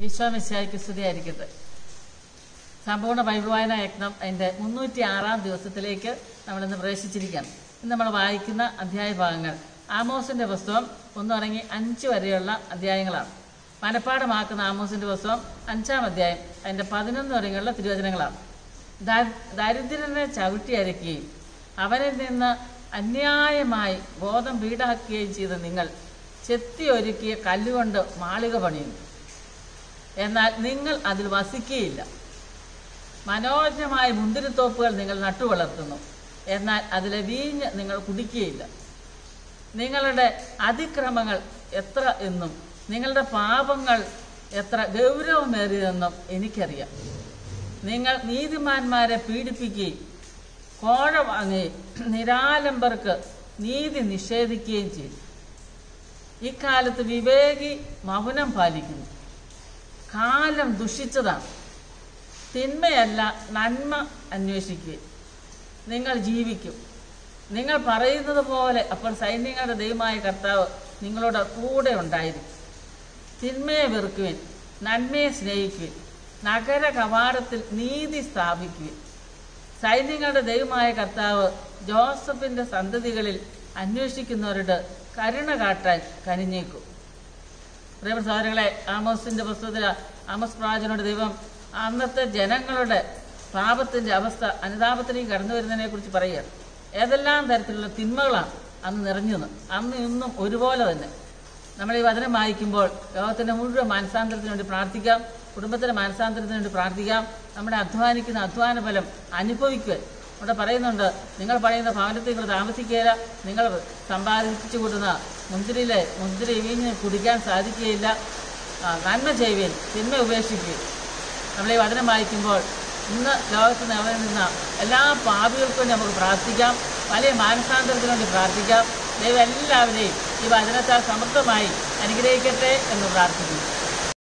വിശ്വാമിശായിക്ക് സ്തുതിയായിരിക്കട്ടെ സമ്പൂർണ്ണ ബൈബിൾ വായന യജ്ഞം അതിൻ്റെ മുന്നൂറ്റി ആറാം ദിവസത്തിലേക്ക് നമ്മളിന്ന് പ്രവേശിച്ചിരിക്കുകയാണ് ഇന്ന് നമ്മൾ വായിക്കുന്ന അധ്യായ ഭാഗങ്ങൾ ആമോസിന്റെ പുസ്തകം ഒന്ന് തുടങ്ങി അഞ്ച് വരെയുള്ള അധ്യായങ്ങളാണ് മനപ്പാടമാക്കുന്ന ആമോസിന്റെ പുസ്തകം അഞ്ചാം അധ്യായം അതിൻ്റെ പതിനൊന്ന് വരെയുള്ള തിരുവചനങ്ങളാണ് ദാ- ദരിദ്രനെ ചവിട്ടിയരക്കുകയും അവനിൽ നിന്ന് അന്യായമായി ബോധം വീടാക്കുകയും ചെയ്ത നിങ്ങൾ ചെത്തി ഒരുക്കിയ കല്ലുകൊണ്ട് മാളിക പണിയുന്നു എന്നാൽ നിങ്ങൾ അതിൽ വസിക്കുകയില്ല മനോഹരമായ മുന്തിരിത്തോപ്പുകൾ നിങ്ങൾ നട്ടുവളർത്തുന്നു എന്നാൽ അതിലെ വീഞ്ഞ് നിങ്ങൾ കുടിക്കുകയില്ല നിങ്ങളുടെ അതിക്രമങ്ങൾ എത്ര എന്നും നിങ്ങളുടെ പാപങ്ങൾ എത്ര ഗൗരവമേറിയതെന്നും എനിക്കറിയാം നിങ്ങൾ നീതിമാന്മാരെ പീഡിപ്പിക്കുകയും കോഴ വാങ്ങുകയും നിരാലംബർക്ക് നീതി നിഷേധിക്കുകയും ചെയ്തു ഇക്കാലത്ത് വിവേകി മൗനം പാലിക്കുന്നു കാലം ദുഷിച്ചതാണ് തിന്മയല്ല നന്മ അന്വേഷിക്കുക നിങ്ങൾ ജീവിക്കും നിങ്ങൾ പറയുന്നത് പോലെ അപ്പോൾ സൈന്യങ്ങളുടെ ദൈവമായ കർത്താവ് നിങ്ങളുടെ കൂടെ ഉണ്ടായിരിക്കും തിന്മയെ വെറുക്കുവിൻ നന്മയെ സ്നേഹിക്കുവിൻ നഗര കവാടത്തിൽ നീതി സ്ഥാപിക്കുവിൻ സൈന്യങ്ങളുടെ ദൈവമായ കർത്താവ് ജോസഫിന്റെ സന്തതികളിൽ അന്വേഷിക്കുന്നവരുടെ കരുണ കാട്ടാൻ കനിഞ്ഞേക്കും പ്രിയ സഹോദരങ്ങളെ ആമോസിന്റെ പുസ്തകത്തിൽ ആമോസ് പ്രാചനോട് ദൈവം അന്നത്തെ ജനങ്ങളുടെ പാപത്തിന്റെ അവസ്ഥ അനുതാപത്തിലേക്ക് കടന്നു വരുന്നതിനെ കുറിച്ച് പറയുക ഏതെല്ലാം തരത്തിലുള്ള തിന്മകളാണ് അന്ന് നിറഞ്ഞത് അന്ന് ഇന്നും ഒരുപോലെ തന്നെ നമ്മൾ ഈ വചനം വായിക്കുമ്പോൾ ലോകത്തിന്റെ മുഴുവൻ മാനസാന്തരത്തിന് വേണ്ടി പ്രാർത്ഥിക്കാം കുടുംബത്തിന്റെ മാനസാന്തരത്തിന് വേണ്ടി പ്രാർത്ഥിക്കാം നമ്മുടെ അധ്വാനിക്കുന്ന അധ്വാന ഫലം അനുഭവിക്കുക ഇവിടെ പറയുന്നുണ്ട് നിങ്ങൾ പണിയുന്ന ഭവനത്തിൽ നിങ്ങൾ താമസിക്കുകയില്ല നിങ്ങൾ സമ്പാദിച്ചു കൂട്ടുന്ന മുന്തിരിയിലെ മുന്തിരി വീഞ്ഞ് കുടിക്കാൻ സാധിക്കുകയില്ല ആ, നന്മ ചെയ്യുകയും തിന്മ ഉപേക്ഷിക്കുകയും നമ്മൾ ഈ വചനം വായിക്കുമ്പോൾ ഇന്ന് ലോകത്ത് നിലനിന്ന എല്ലാ പാപികൾക്കും വേണ്ടി നമുക്ക് പ്രാർത്ഥിക്കാം വലിയ മാനസാന്തരത്തിന് വേണ്ടി പ്രാർത്ഥിക്കാം ദൈവം എല്ലാവരെയും ഈ വചനത്താൽ സമൃദ്ധമായി അനുഗ്രഹിക്കട്ടെ എന്ന് പ്രാർത്ഥിക്കുന്നു